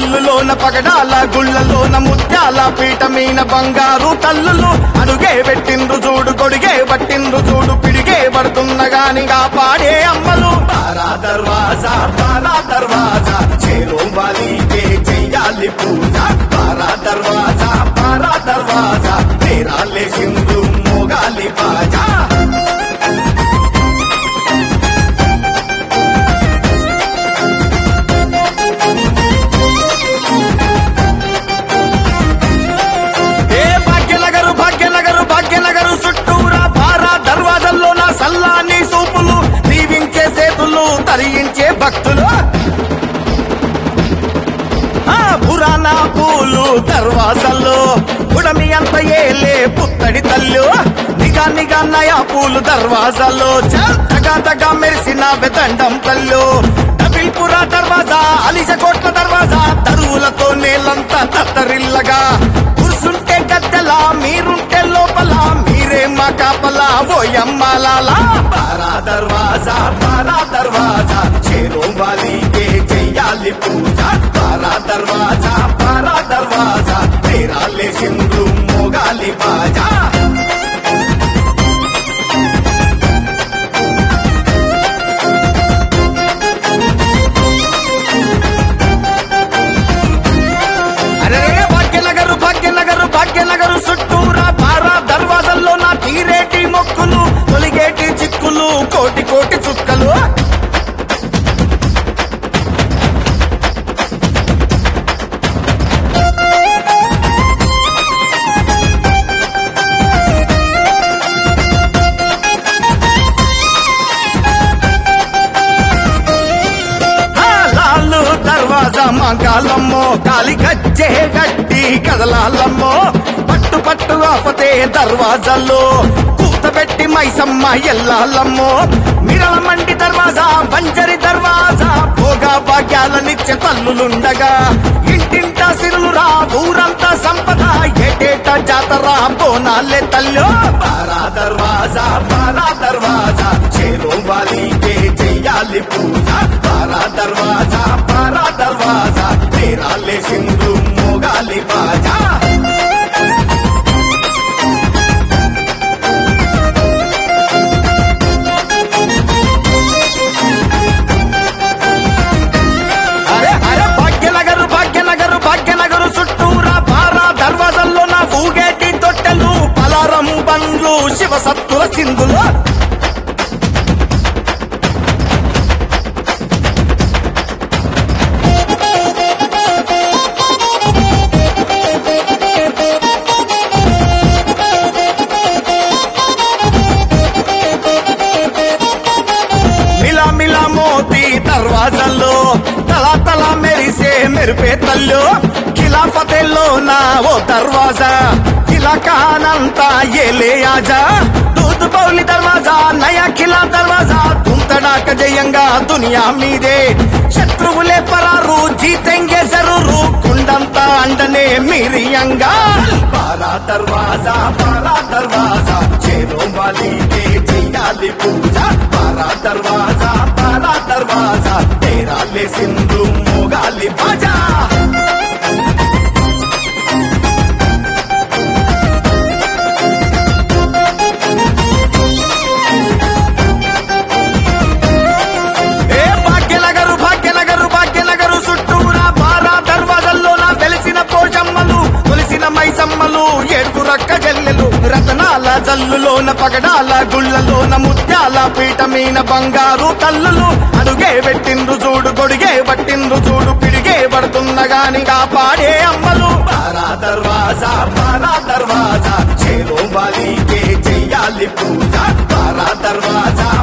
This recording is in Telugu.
జల్లులోన పగడాల గుళ్ళలోన ముత్యాల పీఠమీన బంగారు తల్లులు అడుగే పెట్టిండ్రు చూడు కొడిగే పట్టిండ్రు చూడు పిడిగే పడుతున్న గాని కాపాడే అమ్మలు పారా దర్వాజా పారా దర్వాజా చేరో వాలికే చెయ్యాలి పూజ పారా దర్వాజా పారా దర్వాజా నేరాలే సింధు మోగాలి బాజా ఏ భాగ్యనగరు భాగ్యనగరు భాగ్యనగరు చుట్టూరా పారా దర్వాజల్లో నా సల్లాని సూపులు దీవించే సేతులు తరించే భక్తులు ఆ పురాణ పూలు దర్వాజల్లో ఉడమి అంత ఏలే పుత్తడి తల్లు నిగా నిగా నయా పూలు దర్వాజాల్లో చగా తగా మెరిసిన వెదండం తల్లు డబిల్పురా దర్వాజా అలిసకోట్ల దర్వాజా తరువులతో నేలంతా తత్తరిల్లగా కూర్చుంటే గద్దెలా మీరుంటే లోపల మీరే మా కాపలా ఓయమ్మాలాలా పారా దర్వాజా పారా దర్వాజా చేరో వాలికే చెయ్యాలి పూజ పారా దర్వాజా పారా దర్వాజా నేరాలే సింధు మోగాలి బాజా అరే భాగ్యనగరు భాగ్యనగరు భాగ్యనగరు చుట్టూరా పారా దర్వాజల్లో నా తీరేటి మొక్కులు తొలిగేటి చిక్కులు కోటి కోటి చుక్కలు ఆ లాలు దర్వాజా మంకాలమ్మో కాలి గజ్జే గట్టి కదలాలమ్మో పట్టు పట్టు ఆపతే దర్వాజాల్లో కూతబెట్టి మైసమ్మ ఎల్లాలమ్మో మిరల మండి దర్వాజా బంజరి దర్వాజా భోగా భాగ్యాలనిచ్చే తల్లులుండగా ఇంటింట సిరులురా ఊరంతా సంపద ఏటేట జాతర బోనాలే తల్లు పారా దర్వాజా పారా దర్వాజా చేరో వాలికే చెయ్యాలి పూజ పారా దర్వాజా పారా దర్వాజా నేరాలే సింధు మోగాలి బాజా అరే అరే భాగ్యనగరు భాగ్యనగరు భాగ్యనగరు చుట్టూరా పారా దర్వాజల్లో నా ఊగేటి తొట్టెలు పలారం బండ్లు శివ సత్తుల చిందులు మిలా మిలా మోతి దర్వాజల్లో తలా తలా మెరిసే మెరిపే తల్లు ఖిలాఫతెల్లో నా ఓ దర్వాజా కిలా కానంతా ఏలే ఆజా దూద్ పౌలి దర్వాజా నయా కిలా దర్వాజా తుంతడాక జయంగా దునియా మీదే శత్రువులే పరారు జీతెంగే జరూరు కుండంతా అండనే మీరియంగా పారా దర్వాజా పారా దర్వాజా చేరో వాలికే చెయ్యాలి పూజ పారా దర్వాజా పారా దర్వాజా తేరాలే సింధు మోగాలి బాజా ఏ భాగ్యనగరు భాగ్యనగరు భాగ్యనగరు చుట్టూరా పారా దర్వాజల్లో నా వెలిసిన పోషమ్మలు కొలిసిన మైసమ్మలు ఏడుగురక్క జల్లెలు రతనాల జల్లులోన పగడాల గుళ్ళలోన ముత్యాల పీఠమీన బంగారు తల్లులు అడుగే పెట్టిండ్రు చూడు కొడిగే పట్టిండ్రు చూడు పిడిగే పడుతున్న గాని కాపాడే అమ్మలు పారా దర్వాజా పారా దర్వాజా చేరో వాలికే చెయ్యాలి పూజ పారా దర్వాజా